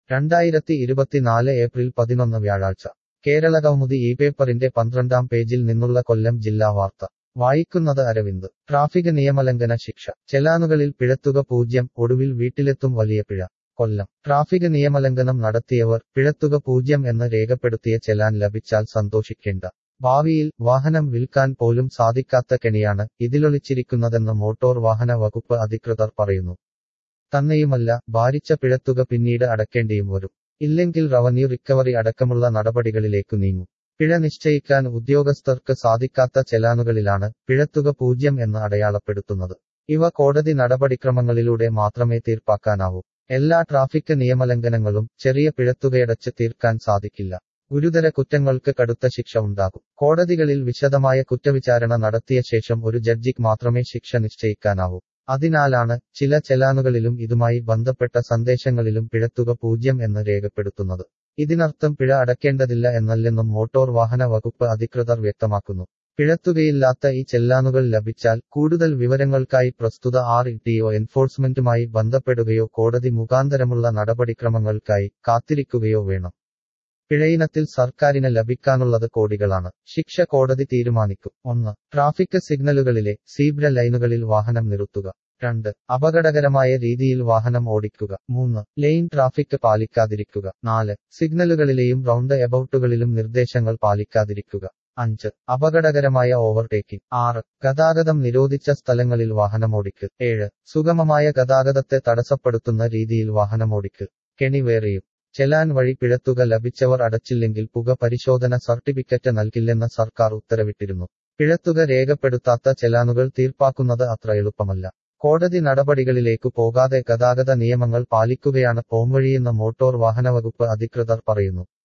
രണ്ടായിരത്തി ഇരുപത്തിനാല് ഏപ്രിൽ പതിനൊന്ന് വ്യാഴാഴ്ച കേരള കൗമുദി ഈ പേപ്പറിന്റെ പന്ത്രണ്ടാം പേജിൽ നിന്നുള്ള കൊല്ലം ജില്ലാ വാർത്ത വായിക്കുന്നത് അരവിന്ദ് ട്രാഫിക് നിയമലംഘന ശിക്ഷ ചെലാനുകളിൽ പിഴത്തുക പൂജ്യം ഒടുവിൽ വീട്ടിലെത്തും വലിയ പിഴ കൊല്ലം ട്രാഫിക് നിയമലംഘനം നടത്തിയവർ പിഴത്തുക പൂജ്യം എന്ന് രേഖപ്പെടുത്തിയ ചെലാൻ ലഭിച്ചാൽ സന്തോഷിക്കേണ്ട ഭാവിയിൽ വാഹനം വിൽക്കാൻ പോലും സാധിക്കാത്ത കെണിയാണ് ഇതിലൊളിച്ചിരിക്കുന്നതെന്ന് മോട്ടോർ വാഹന വകുപ്പ് അധികൃതർ പറയുന്നു തന്നെയുമല്ല ഭാരിച്ച പിഴത്തുക പിന്നീട് അടക്കേണ്ടിയും വരും ഇല്ലെങ്കിൽ റവന്യൂ റിക്കവറി അടക്കമുള്ള നടപടികളിലേക്കു നീങ്ങും പിഴ നിശ്ചയിക്കാൻ ഉദ്യോഗസ്ഥർക്ക് സാധിക്കാത്ത ചെലാനുകളിലാണ് പിഴത്തുക പൂജ്യം എന്ന് അടയാളപ്പെടുത്തുന്നത് ഇവ കോടതി നടപടിക്രമങ്ങളിലൂടെ മാത്രമേ തീർപ്പാക്കാനാവൂ എല്ലാ ട്രാഫിക് നിയമലംഘനങ്ങളും ചെറിയ പിഴത്തുകയടച്ച് തീർക്കാൻ സാധിക്കില്ല ഗുരുതര കുറ്റങ്ങൾക്ക് കടുത്ത ശിക്ഷ ഉണ്ടാകും കോടതികളിൽ വിശദമായ കുറ്റവിചാരണ നടത്തിയ ശേഷം ഒരു ജഡ്ജിക്ക് മാത്രമേ ശിക്ഷ നിശ്ചയിക്കാനാവൂ അതിനാലാണ് ചില ചെലാനുകളിലും ഇതുമായി ബന്ധപ്പെട്ട സന്ദേശങ്ങളിലും പിഴത്തുക പൂജ്യം എന്ന് രേഖപ്പെടുത്തുന്നത് ഇതിനർത്ഥം പിഴ അടക്കേണ്ടതില്ല എന്നല്ലെന്നും മോട്ടോർ വാഹന വകുപ്പ് അധികൃതർ വ്യക്തമാക്കുന്നു പിഴത്തുകയില്ലാത്ത ഈ ചെല്ലാനുകൾ ലഭിച്ചാൽ കൂടുതൽ വിവരങ്ങൾക്കായി പ്രസ്തുത ആർ ടിഒ എൻഫോഴ്സ്മെന്റുമായി ബന്ധപ്പെടുകയോ കോടതി മുഖാന്തരമുള്ള നടപടിക്രമങ്ങൾക്കായി കാത്തിരിക്കുകയോ വേണം പിഴയിനത്തിൽ സർക്കാരിന് ലഭിക്കാനുള്ളത് കോടികളാണ് ശിക്ഷ കോടതി തീരുമാനിക്കും ഒന്ന് ട്രാഫിക് സിഗ്നലുകളിലെ സീബ്ര ലൈനുകളിൽ വാഹനം നിർത്തുക രണ്ട് അപകടകരമായ രീതിയിൽ വാഹനം ഓടിക്കുക മൂന്ന് ലെയിൻ ട്രാഫിക് പാലിക്കാതിരിക്കുക നാല് സിഗ്നലുകളിലെയും റൗണ്ട് എബൌട്ടുകളിലും നിർദ്ദേശങ്ങൾ പാലിക്കാതിരിക്കുക അഞ്ച് അപകടകരമായ ഓവർടേക്കിംഗ് ആറ് ഗതാഗതം നിരോധിച്ച സ്ഥലങ്ങളിൽ വാഹനമോടിക്ക് ഏഴ് സുഗമമായ ഗതാഗതത്തെ തടസ്സപ്പെടുത്തുന്ന രീതിയിൽ വാഹനമോടിക്ക് കെണിവേറിയും ചെലാൻ വഴി പിഴത്തുക ലഭിച്ചവർ അടച്ചില്ലെങ്കിൽ പുക പരിശോധന സർട്ടിഫിക്കറ്റ് നൽകില്ലെന്ന് സർക്കാർ ഉത്തരവിട്ടിരുന്നു പിഴത്തുക രേഖപ്പെടുത്താത്ത ചെലാനുകൾ തീർപ്പാക്കുന്നത് അത്ര എളുപ്പമല്ല കോടതി നടപടികളിലേക്കു പോകാതെ ഗതാഗത നിയമങ്ങൾ പാലിക്കുകയാണ് പോംവഴിയെന്ന് മോട്ടോർ വാഹനവകുപ്പ് അധികൃതർ പറയുന്നു